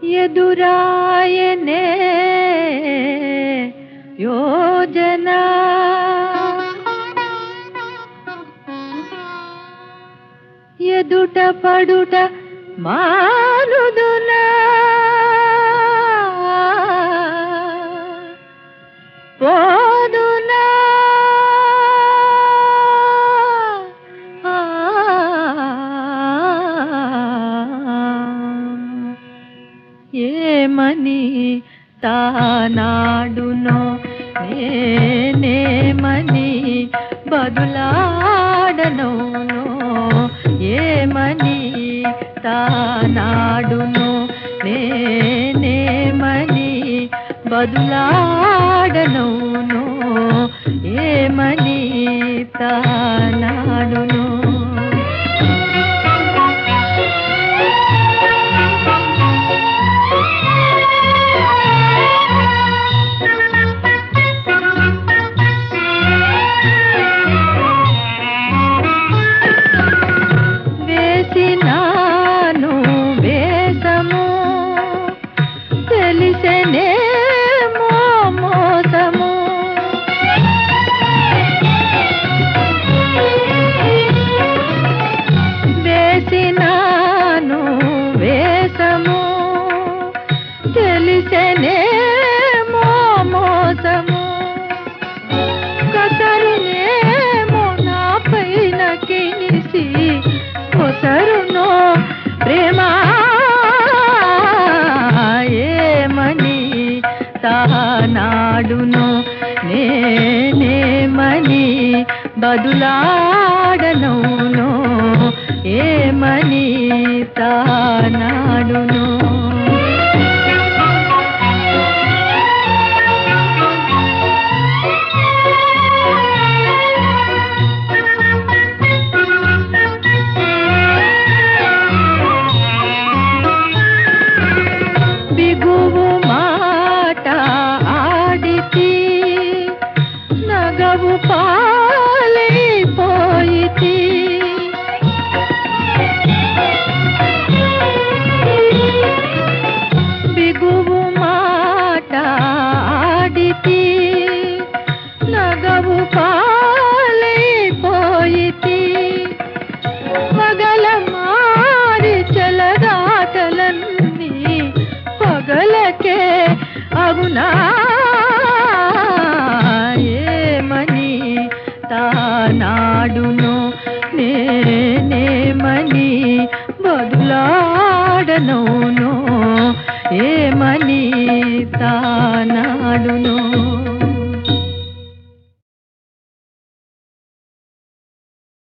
ఎదురాయనే యోజన ఎదుట పడుట మానుదునా పోదునా ఆ ఏమని తానాడునో నేనేమని బదులాడనో ఏమని తానాడునో నేనేమని బదులాడనో ఏమని తానాడునో వేసినాను వేసము తెలిసెనేమో మోసము వేసినాను వేసము తెలిసెనేమో మోసము కసరునేమో నా పైన కినిసి కొసరునో ప్రేమ ఏమని తానాడునో నేనేమని బదులాడనౌనో ఏమని తానాడునో బిగువు మాట ఆడితి నగవు పాలైపోయితి బిగువు మాట ఆడితి నగవు పాలైపోయితి పగల మారి చలగాటలన్నీ పగలకే అగునా ఏమని తానాడును నేనేమని బదులాడనౌను ఏమని తానాడును